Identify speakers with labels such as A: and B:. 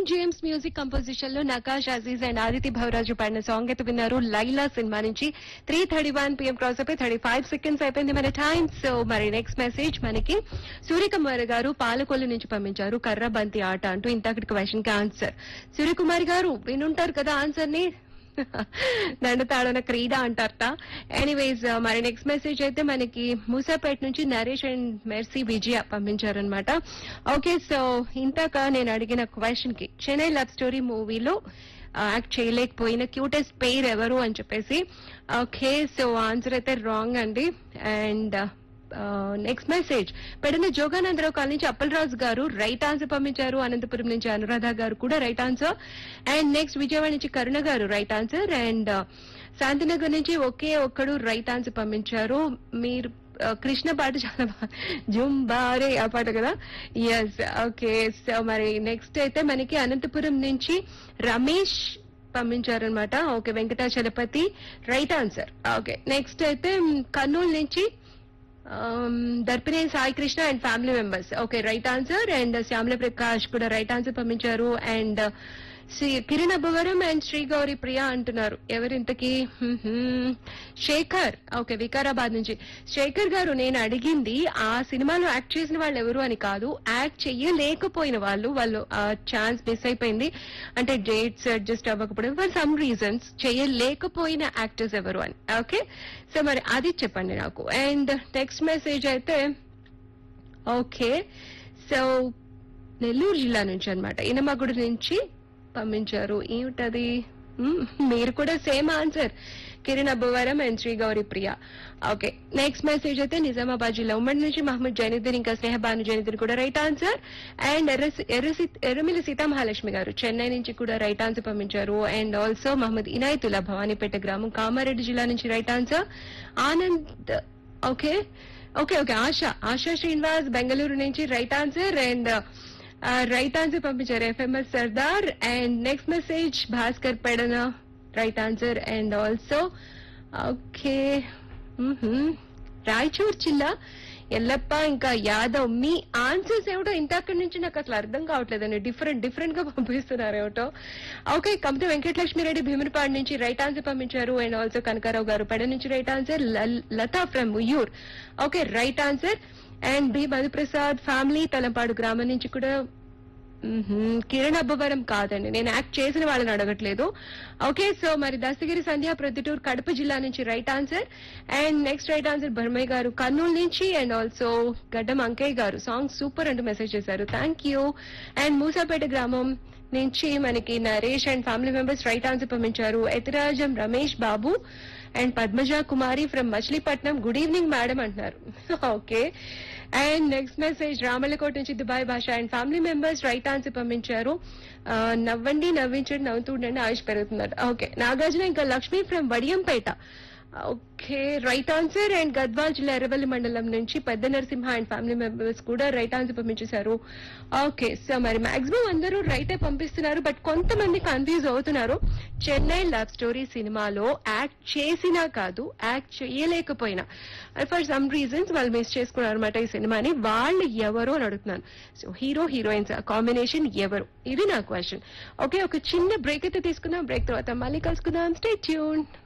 A: Leone James music composition లో Nakash Aziz and Aditi Bhavaraju పాడిన song అయితే విన్నారు లైలా సినిమా నుంచి three thirty one PM cross అయిపోయి థర్టీ ఫైవ్ సెకండ్స్ అయిపోయింది మన టైం సో మరి నెక్స్ట్ మెసేజ్ మనకి సూర్యకుమార్ గారు పాలకొల్లు నుంచి పంపించారు కర్రబంతి ఆట అంటూ ఇంతకటి క్వశ్చన్ కి ఆన్సర్ సూర్యకుమార్ గారు వినుంటారు కదా ఆన్సర్ ని దండతాడన క్రీడ అంటారట ఎనీవేస్ మరి నెక్స్ట్ మెసేజ్ అయితే మనకి మూసాపేట నుంచి నరేష్ అండ్ మెర్సీ విజయ పంపించారనమాట ఓకే సో ఇంతక నేను అడిగిన క్వశ్చన్ కి చెన్నై లవ్ స్టోరీ మూవీలో యాక్ట్ చేయలేకపోయిన క్యూటెస్ట్ పేర్ ఎవరు అని చెప్పేసి ఓకే సో ఆన్సర్ అయితే రాంగ్ అండి అండ్ నెక్స్ట్ మెసేజ్ పెడిన జోగానందరావు కాలనీ నుంచి అప్పలరాజు గారు రైట్ ఆన్సర్ పంపించారు అనంతపురం నుంచి అనురాధ గారు కూడా right answer and next Vijayawada నుంచి కరుణ గారు రైట్ ఆన్సర్ అండ్ శాంతినగర్ నుంచి ఒకే ఒక్కడు రైట్ ఆన్సర్ పంపించారు మీరు ఆ, కృష్ణ పాట చాలా బాగా జుంబారే ఆ పాట కదా ఎస్ ఓకే సో మరి నెక్స్ట్ అయితే మనకి అనంతపురం నుంచి రమేష్ పంపించారనమాట okay Venkatachalapathi right answer okay next అయితే మ్, కర్నూలు నుంచి దర్పినే Sai Krishna and family members okay right answer and Shyamala Prakash కూడా రైట్ ఆన్సర్ పంపించారు అండ్ శ్రీ కిరణ్ అబ్బవరం అండ్ శ్రీ గౌరీ ప్రియ అంటున్నారు ఎవరింతకి హ్మ్, శేఖర్ ఓకే వికారాబాద్ నుంచి శేఖర్ గారు నేను అడిగింది ఆ సినిమాలో యాక్ట్ చేసిన వాళ్ళు ఎవరు అని కాదు యాక్ట్ చెయ్యలేకపోయిన వాళ్ళు వాళ్ళు ఛాన్స్ మిస్ అయిపోయింది అంటే డేట్స్ అడ్జస్ట్ అవ్వకపోవడం ఫర్ సమ్ రీజన్స్ చేయలేకపోయిన యాక్టర్స్ ఎవరు అని ఓకే సో మరి అది చెప్పండి నాకు అండ్ నెక్స్ట్ మెసేజ్ అయితే ఓకే సో నెల్లూరు జిల్లా నుంచి అన్నమాట ఇనమగుడి నుంచి పంపించారు ఏమిటది మ్మ్, మీరు కూడా same answer Kiran Abbavaram and Shri Gowri Priya okay next message అయితే నిజామాబాద్ జిల్లా ఉమ్మడి నుంచి మహమ్మద్ జైనుద్దీన్ ఇంకా స్నేహబాను జైనుద్దీన్ కూడా రైట్ ఆన్సర్ అండ్ ఎర్రసి- ఎర్రసి ఎర్రమిల్లి సీతామహాలక్ష్మి గారు చెన్నై నుంచి కూడా రైట్ ఆన్సర్ పంపించారు అండ్ ఆల్సో మహమ్మద్ ఇనాయతుల్లా భవానీపేట గ్రామం కామారెడ్డి జిల్లా నుంచి right answer Anand okay okay okay Asha Asha Srinivas Bengaluru నుంచి right answer and right answer పంపించారు FMS Sardar and next message Bhaskar Pedana right answer and also okay Raichur జిల్లా ఎల్లప్ప ఇంకా యాదవ్ మీ ఆన్సర్స్ ఏమిటో ఇంతక్కడి నుంచి నాకు అసలు అర్థం కావట్లేదండి డిఫరెంట్ డిఫరెంట్ గా పంపిస్తున్నారు ఏమిటో ఓకే కమిటీ వెంకటలక్ష్మి రెడ్డి భీమునిపాడు నుంచి రైట్ ఆన్సర్ పంపించారు అండ్ ఆల్సో కనకారావు గారు పెడ నుంచి రైట్ ఆన్సర్ లతా ఫ్రమ్ ముయూర్ okay right answer and B Madhuprasad family Talampadu గ్రామం నుంచి కూడా మ్మ్హ్మ్. కిరణ్ అబ్బవరం కాదండి నేను యాక్ట్ చేసిన వాళ్ళని అడగట్లేదు ఓకే సో మరి దస్తగిరి సంధ్య ప్రొద్దుటూరు కడప జిల్లా నుంచి right answer and next right answer Barmayya garu Kurnool నుంచి and also Gaddam Ankaiah garu song super అంటూ మెసేజ్ చేశారు థ్యాంక్ యూ అండ్ మూసాపేట గ్రామం నుంచి మనకి Naresh and family members right answer పంపించారు Ethirajam Ramesh Babu and Padmaja Kumari from Machilipatnam good evening madam అంటున్నారు okay and next message Ramalakota నుంచి Dubai Basha and family members right answer పంపించారు ఆ, నవ్వండి నవ్వించండి నవ్వుతూ ఉండండి ఆయుష్ పెరుగుతుందట ఓకే నాగార్జున ఇంకా Lakshmi from Vadiyampeta okay right answer and Gadwal జిల్లా ఎర్రవల్లి మండలం నుంచి పెద్ద నరసింహ అండ్ ఫ్యామిలీ మెంబర్స్ కూడా రైట్ ఆన్సర్ పంపించేశారు ఓకే సో మరి మాక్సిమం అందరూ రైటే పంపిస్తున్నారు బట్ కొంతమంది కన్ఫ్యూజ్ అవుతున్నారు చెన్నై లవ్ స్టోరీ సినిమాలో యాక్ట్ చేసినా కాదు యాక్ట్ చేయలేకపోయినా ఫర్ సమ్ రీజన్స్ వాళ్ళు మిస్ చేసుకున్నారు అనమాట ఈ సినిమాని వాళ్ళు ఎవరు అని అడుగుతున్నాను సో హీరో హీరోయిన్స్ కాంబినేషన్ ఎవరు ఇది నా క్వశ్చన్ ఓకే ఒక చిన్న బ్రేక్ అయితే తీసుకుందాం బ్రేక్ తర్వాత మళ్ళీ కలుసుకుందాం స్టే ట్యూన్